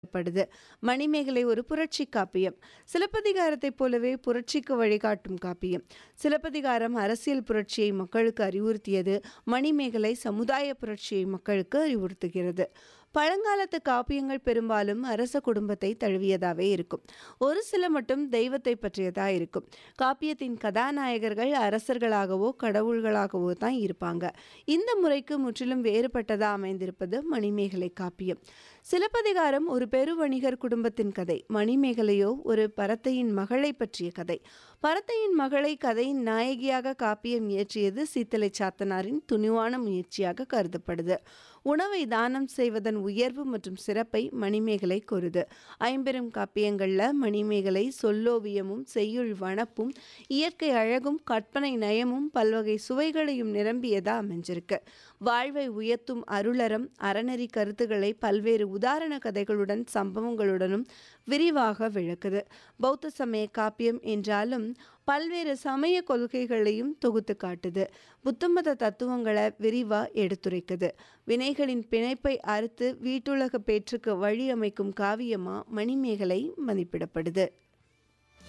படுது மணிமேகலை ஒரு புரட்சி காப்பியம் சிலப்பதிகாரத்தைப் போலவே புரட்சிக்கு வழிகாட்டும் காப்பியம் சிலப்பதிகாரம் அரசியல் புரட்சியை மக்களுக்கு அறிவுறுத்தியது மணிமேகலை சமுதாய புரட்சியை மக்களுக்கு அறிவுறுத்துகிறது பழங்காலத்து காப்பியங்கள் பெரும்பாலும் அரச குடும்பத்தை தழுவியதாவே இருக்கும் ஒரு சில மட்டும் தெய்வத்தை பற்றியதா இருக்கும் காப்பியத்தின் கதாநாயகர்கள் அரசர்களாகவோ கடவுள்களாகவோ தான் இருப்பாங்க இந்த முறைக்கு முற்றிலும் வேறுபட்டதா அமைந்திருப்பது மணிமேகலை காப்பியம் சிலப்பதிகாரம் ஒரு பெருவணிகர் குடும்பத்தின் கதை மணிமேகலையோ ஒரு பரத்தையின் மகளை பற்றிய கதை பரத்தையின் மகளை கதையின் நாயகியாக காப்பியம் இயற்றியது சீத்தலை சாத்தனாரின் துணிவான முயற்சியாக கருதப்படுது உணவை தானம் செய்வதன் உயர்வு மற்றும் சிறப்பை மணிமேகலை கூறுது ஐம்பெரும் காப்பியங்களில் மணிமேகலை சொல்லோவியமும் செய்யுள் வனப்பும் இயற்கை அழகும் கற்பனை நயமும் பல்வகை சுவைகளையும் நிரம்பியதா அமைஞ்சிருக்கு வாழ்வை உயர்த்தும் அருளறம் அறநெறி கருத்துக்களை பல்வேறு உதாரண கதைகளுடன் சம்பவங்களுடனும் விரிவாக விளக்குது பௌத்த சமய காப்பியம் என்றாலும் பல்வேறு சமய கொள்கைகளையும் தொகுத்து காட்டுது புத்தமத தத்துவங்களை விரிவாக எடுத்துரைக்குது வினைகளின் பிணைப்பை அறுத்து வீட்டுலக பேற்றுக்கு வழி அமைக்கும் காவியமா மணிமேகலை மதிப்பிடப்படுது